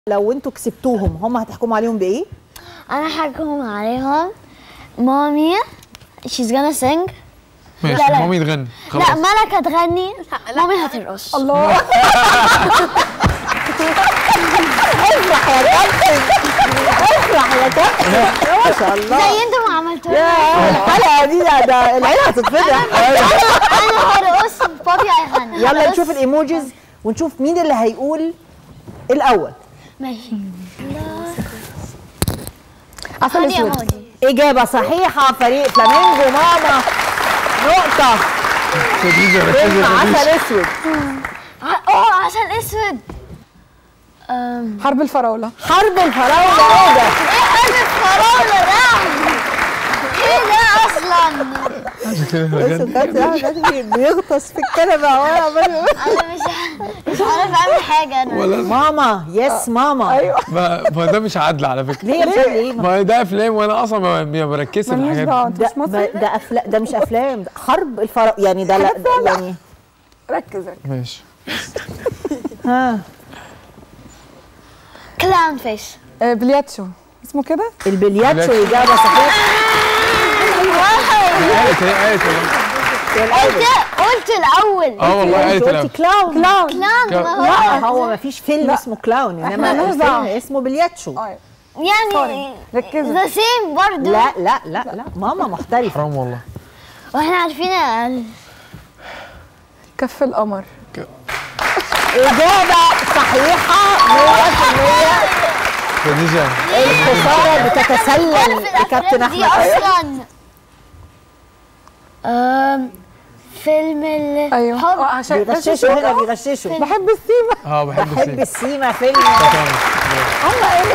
لو انتوا كسبتوهم هم هتحكموا عليهم بايه؟ انا هحكم عليهم مامي she's gonna sing ماشي لا، لا. مامي تغني خلاص لا ملك هتغني مامي هترقص الله افرح يا كابتن افرح يا كابتن ما شاء الله زي انتوا ما عملتوا يا الحلقه دي ده, ده العيله هتتفتح انا هرقص بابي هيغني يلا هرقص. نشوف الايموجيز ونشوف مين اللي هيقول الاول ماشي عسل هاني اسود ايموجي اجابه صحيحه فريق فلامينجو ماما نقطه خديجة ركزي فيلم خديجة عسل اسود ع- اه عسل اسود أم، حرب الفراوله حرب الفراوله ايه ده؟ ايه حرب الفراولة ده ايه ده اصلا عشان كده بصوا بجد كابتن احمد بي- بيغطس في الكنبه وانا عمال انا مش ع- مش عارف اعمل حاجه انا ولا ماما يس ماما ايوه ما ما ده مش عدل على فكرة ليه يا باشا ليه؟ ما- ما ده افلام وانا اصلا ما ما بركزش في مالناش الحاجات دعوه دي انت ده مش مصري ده ده افلام ده مش افلام ده حرب الفراوله يعني ده لا ده يعني ركز ركز ماشي ها كلاون فيس آه، بلياتشو اسمه كده البلياتشو اجابه صحيحه قالت هي قالت والله. قلت قلت الاول اه والله انت قالت قلتي الأول. كلاون كلاون كلاون ما لا هو هو ما فيش فيلم لا. اسمه كلاون احنا انما مالناش الفيلم دعوة. اسمه بلياتشو اه يعني ركزوا. ذا سيم برضه لا لا لا لا ماما محترفه حرام والله واحنا عارفين ال- كف القمر اجابه صحيحه 100% خديجة الخساره بتتسلل عارف لكابتن الافلام دي احمد اصلا أم، فيلم ال ايوه حب اه عشان بيغششوا هنا بيغششوا بحب السيما اه بحب بحب السيما السيما فيلم هم ايه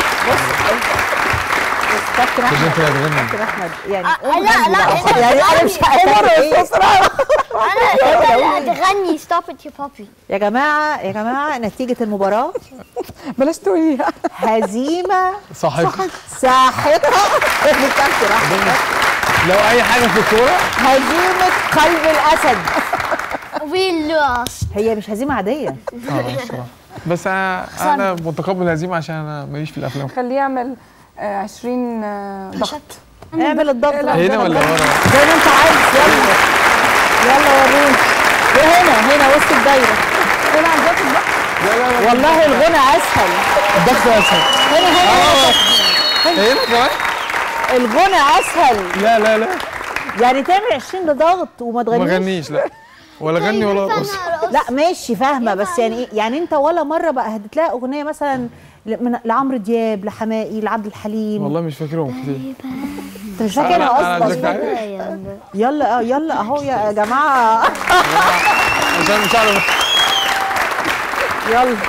كابتن احمد خديجة كده تغني كابتن احمد يعني آه، قول لا، غني لا، بقى. أنت يعني انا مش هقدر ايه انا انت اللي هتغني ستوب ات يا بابي يا جماعه يا جماعه نتيجه المباراه بلاش تقوليها هزيمه صحيح ساحقه لكابتن احمد لو اي حاجة في الكورة هزيمه قلب الاسد وي لوست هي مش هزيمه عاديه اه الصراحة بس انا انا متقبل الهزيمه عشان انا ماليش في الافلام خليه يعمل آه، 20 آه، ضغط اعمل الضغط لا، هنا ولا ورا زي ما انت عايز يلا يلا وريني وهنا هنا وسط الدايره هنا عند ضغط الضغط لا لا لا والله الغنى اسهل الضغط اسهل هنا هنا هنا كمان الغنى اسهل لا لا لا يعني تعمل 20 لضغط وما ما تغنيش غنيش لا ولا غني ولا ارقص لا ماشي فاهمه بس يعني ايه يعني انت ولا مره بقى هتلاقي اغنيه مثلا ل- من- لعمرو دياب لحماقي لعبد الحليم والله مش فاكرهم كتير انت مش أنا- فاكرها أنا اصلا ذكرت. يلا اه يلا اهو يا جماعه عشان مش عارف يلا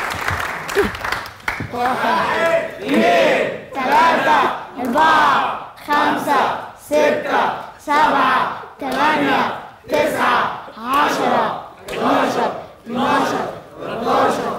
أربعة خمسة ستة سبعة ثمانية تسعة عشرة 12 12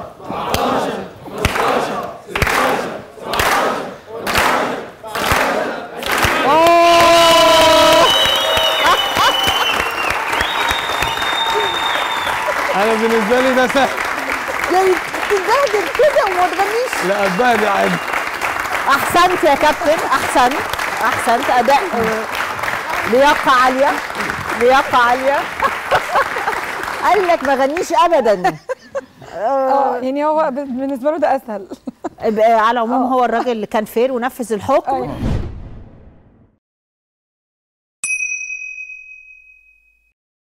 انا بالنسبه لي ده سهل يعني تتبهدل كده وما تغنيش لا اتبهدل عادي احسنت يا كابتن احسنت احسنت اداء آه، لياقه عاليه لياقه عاليه قال لك ما غنيش ابدا اه يعني هو ب- بالنسبه له ده اسهل آه، على العموم هو الراجل اللي كان فير ونفذ الحكم أيوة.